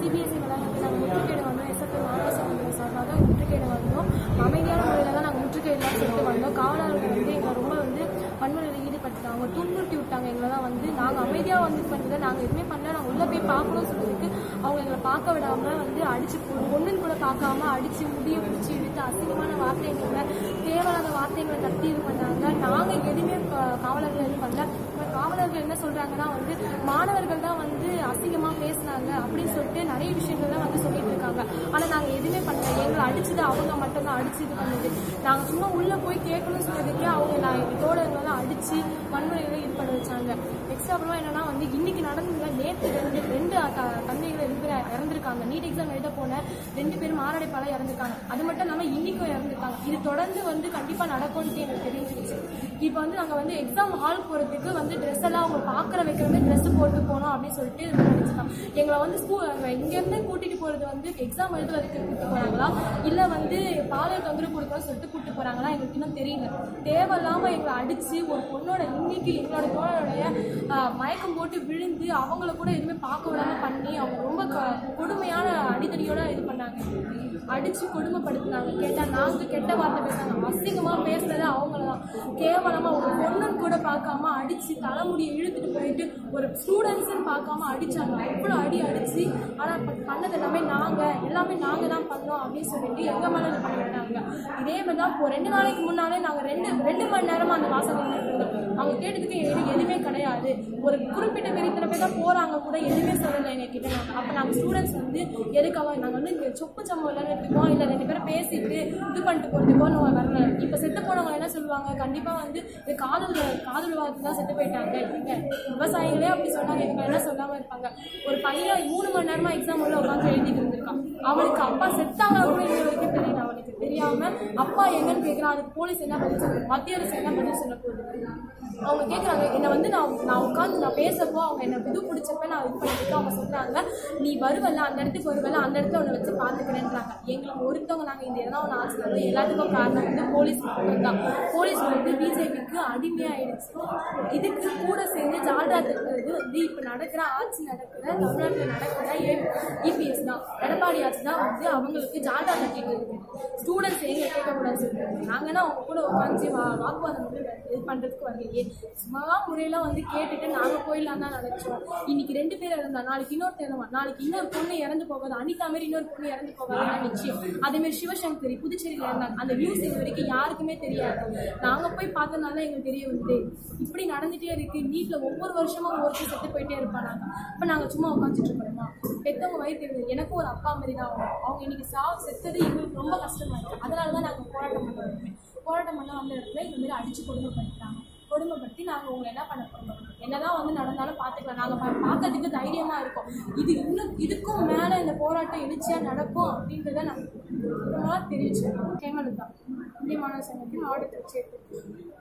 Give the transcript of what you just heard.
CBSE வளாகத்தில் நாங்கள் முற்றுகையிட வந்தோம் எஸ்எஃப்ஐ மாணவ சங்கங்கள் சார்பாக முற்றுகையிட வந்தோம் அமைதியான முறையில் தான் நாங்கள் முற்றுகையிடலாம் சொல்லிட்டு வந்தோம் காவலர்கள் வந்து எங்களை ரொம்ப வந்து வன்முறையில் ஈடுபட்டுட்டாங்க அவங்க துன்புறுத்தி விட்டாங்க எங்களெல்லாம் வந்து நாங்கள் அமைதியாக வந்து பண்ணதை நாங்கள் எதுவுமே பண்ணல நாங்கள் உள்ளே போய் பார்க்கணும்னு சொல்லிட்டு அவங்க எங்களை பார்க்க விடாமல் வந்து அடிச்சு ஒன்றுன்னு கூட பார்க்காம அடிச்சு முடிய பிடிச்சி இழுத்து அசிங்கமான வார்த்தைகளை தேவையில்லாத வார்த்தைகளை கத்தி இது பண்ணாங்க நாங்கள் எதுவுமே ப- காவலர்கள் இது பண்ணல இப்ப காவலர்கள் என்ன சொல்றாங்கன்னா வந்து மாணவர்கள் தான் வந்து அசிங்கமா பேசுனாங்க அப்படின்னு சொல்லிட்டு நிறைய விஷயங்கள்லாம் வந்து சொல்லிட்டு இருக்காங்க ஆனா நாங்க எதுவுமே பண்ணல எங்களை அடிச்சது அவங்க மட்டும் தான் அடிச்சு இது பண்ணது நாங்க சும்மா உள்ள போய் கேட்கணும்னு சொன்னதுக்கே அவங்க நான் தோழர்களெல்லாம் அடிச்சு வன்முறைகளை இது பண்ண வச்சாங்க எக்ஸ்ட்ரா அப்புறமா என்னன்னா வந்து இன்னைக்கு நடந்ததுல நேற்று ரெண்டு ரெண்டு த- தந்தைகள் ரெண்டு பேர் இறந்துருக்காங்க நீட் எக்ஸாம் எழுத போன ரெண்டு பேரும் மாரடைப்பால இறந்துருக்காங்க அது மட்டும் இல்லாம இன்னைக்கும் இறந்துருக்காங்க இது தொடர்ந்து வந்து கண்டிப்பா நடக்கும்னு எனக்கு தெரிஞ்சிருச்சு இப்போ வந்து நாங்க வந்து எக்ஸாம் ஹால் போறதுக்கு வந்து ட்ரெஸ் எல்லாம் அவங்க பாக்குற வைக்கிற மாதிரி ட்ரெஸ் போட்டு போனோம் அப்படின்னு சொல்லிட்டு நினைச்சிட்டாங்க எங்களை வந்து ஸ்கூல் இங்க இருந்து கூட்டிட்டு போறது வந்து எக்ஸாம் எழுதுறதுக்கு கூட்டிட்டு போறாங்களா இல்ல வந்து பாலியல் தொந்தரவு கொடுக்கணும்னு சொல்லிட்டு கூட்டிட்டு போறாங்களா எங்களுக்கு இன்னும் தெரியல தேவையில்லாம எங்களை அடிச்சு ஒரு பொண்ணோட இன்னைக்கு எங்களோட தோழருடைய ஆஹ், மயக்கம் போட்டு விழுந்து அவங்கள கூட எதுவுமே பார்க்க விடாம பண்ணி அவங்க ரொம்ப க- கொடுமையான அடிதடியோட இது பண்ணாங்க அடிச்சு கொடுமைப்படுத்தினாங்க கேட்டா நாங்க கெட்ட வார்த்தை பேசுனாங்க அசிங்கமா பேசுனது அவங்கள தான் கேவலமா ஒரு பொண்ணுன்னு கூட பார்க்காம அடிச்சு தலைமுடியை இழுத்துட்டு போயிட்டு ஒரு ஸ்டூடெண்ட்ஸ்னு பார்க்காம அடிச்சாங்க அவ்வளோ அடி அடிச்சு ஆனா இப்ப பண்ணது எல்லாமே நாங்க எல்லாமே நாங்க தான் பண்ணோம் அப்படின்னு சொல்லிட்டு எங்க மேல இது பண்ணிட்டாங்க இதே மாதிரி தான் இப்போ ரெண்டு நாளைக்கு முன்னாலே நாங்க ரெண்டு ரெண்டு மணி நேரமா அந்த வாசல் நின்னுட்டு இருந்தோம் அவங்க கேட்டதுக்கு எது எதுவுமே கிடையாது ஒரு குறிப்பிட்ட பேர் இத்தனை பேர் தான் போறாங்க கூட எதுவுமே சொல்லலை எங்க கிட்ட நாங்க அப்ப நாங்க ஸ்டூடெண்ட்ஸ் வந்து எதுக்காக நாங்க வந்து இங்க சொப்பு சம்பவம் விளையாடுறதுக்கோ இல்ல ரெண்டு பேரும் பேசிட்டு இது பண்ணிட்டு போறதுக்கோ நம்ம வரல இப்ப செத்து போனவங்க என்ன சொல்லுவாங்க கண்டிப்பா வந்து இது காதல் காதல் விவாதத்துக்கு தான் செத்து போயிட்டாங்க இவங்க விவசாயிகளே அப்படி சொன்னாங்க இவங்க என்ன சொல்லாம இருப்பாங்க ஒரு பையன் மூணு மணி நேரமா எக்ஸாம் உள்ள உட்காந்து எழுதிட்டு இருந்திருக்கான் அவனுக்கு அப்பா செத்தாங்க கூட இன்ன வரைக்கும் தெரியல அவனுக்கு தெரியாம அப்பா எங்கன்னு கேக்குறான் அதுக்கு போலீஸ் என்ன பதில் சொல்லுது மத்திய அரசு என்ன பதில் சொல்ல போகுது அவங்க கேக்குறாங்க என்னை வந்து நான் நான் உட்காந்து நான் பேசப்போ அவங்க என்ன இது பிடிச்சப்ப நான் இது பண்ணிட்டு அவங்க சொல்றாங்க நீ வருவல்ல அந்த இடத்துக்கு வருவல்ல அந்த இடத்துல உன்னை வச்சு பாத்துக்கிறேன்றாங்க எங்களுக்கு ஒருத்தவங்க நாங்க இந்த இடம் ஒன்று ஆச்சுனாலும் எல்லாத்துக்கும் காரணம் வந்து போலீஸ் மட்டும் தான் போலீஸ் வந்து பிஜேபிக்கு அடிமையாயிடுச்சு இதுக்கு கூட சேர்ந்து ஜால்ரா தட்டுறது வந்து இப்ப நடக்கிற ஆட்சி நடக்கிற தமிழ்நாட்டில் நடக்கிற இபிஎஸ் தான் எடப்பாடி ஆட்சி தான் வந்து அவங்களுக்கு ஜால்ரா தட்டிட்டு இருக்கு ஸ்டூடெண்ட்ஸ் எங்க கேட்கக்கூடாது சொல்றாங்க நாங்கன்னா அவங்க கூட உட்காந்து வா வாக்குவாதம் வந்து இது பண்றதுக்கு வரலையே சும்மா முறையில வந்து கேட்டுட்டு நாங்க போயிடலாம் தான் நினைச்சோம் இன்னைக்கு ரெண்டு பேர் இறந்தா நாளைக்கு இன்னொருத்தர் இறந்துவான் நாளைக்கு இன்னொரு பொண்ணு இறந்து போகாது அனிதா மாதிரி இன்னொரு பொண்ணு இறந்து போகாது நிச்சயம் அதே மாதிரி சிவசங்கரி புதுச்சேரியில இருந்தாங்க அந்த நியூஸ் இது வரைக்கும் யாருக்குமே தெரியாது நாங்க போய் பார்த்தனால எங்களுக்கு தெரிய வந்து இப்படி நடந்துட்டே இருக்கு நீட்ல ஒவ்வொரு வருஷமும் ஒவ்வொருத்தர் செத்து போயிட்டே இருப்பாங்க இப்ப நாங்க சும்மா உட்காந்துட்டு இருக்கோமா பெத்தவங்க வயிறு தெரியுது எனக்கும் ஒரு அப்பா மாதிரி தான் அவங்க அவங்க இன்னைக்கு சா செத்தது எங்களுக்கு ரொம்ப கஷ்டமா இருக்கு அதனால தான் நாங்க போராட்டம் பண்ண வரணுமே போராட்டம் பண்ண வந்த இடத்துல இந்த மாதிரி அடிச்சு கொடுமைப்படுத்திட்டாங்க கொடுமைப்படுத்தி நாங்க உங்களை என்ன பண்ண போறோம் என்னதான் வந்து நடந்தாலும் பாத்துக்கலாம் நாங்க பா- பார்க்கறதுக்கு தைரியமா இருக்கோம் இது இன்னும் இதுக்கும் மேல இந்த போராட்டம் எழுச்சியா நடக்கும் அப்படின்றத நாங்க தெரிவிச்சோம் ஹேமலதா இந்திய மாணவர் சங்கத்தின் மாவட்ட சேர்த்து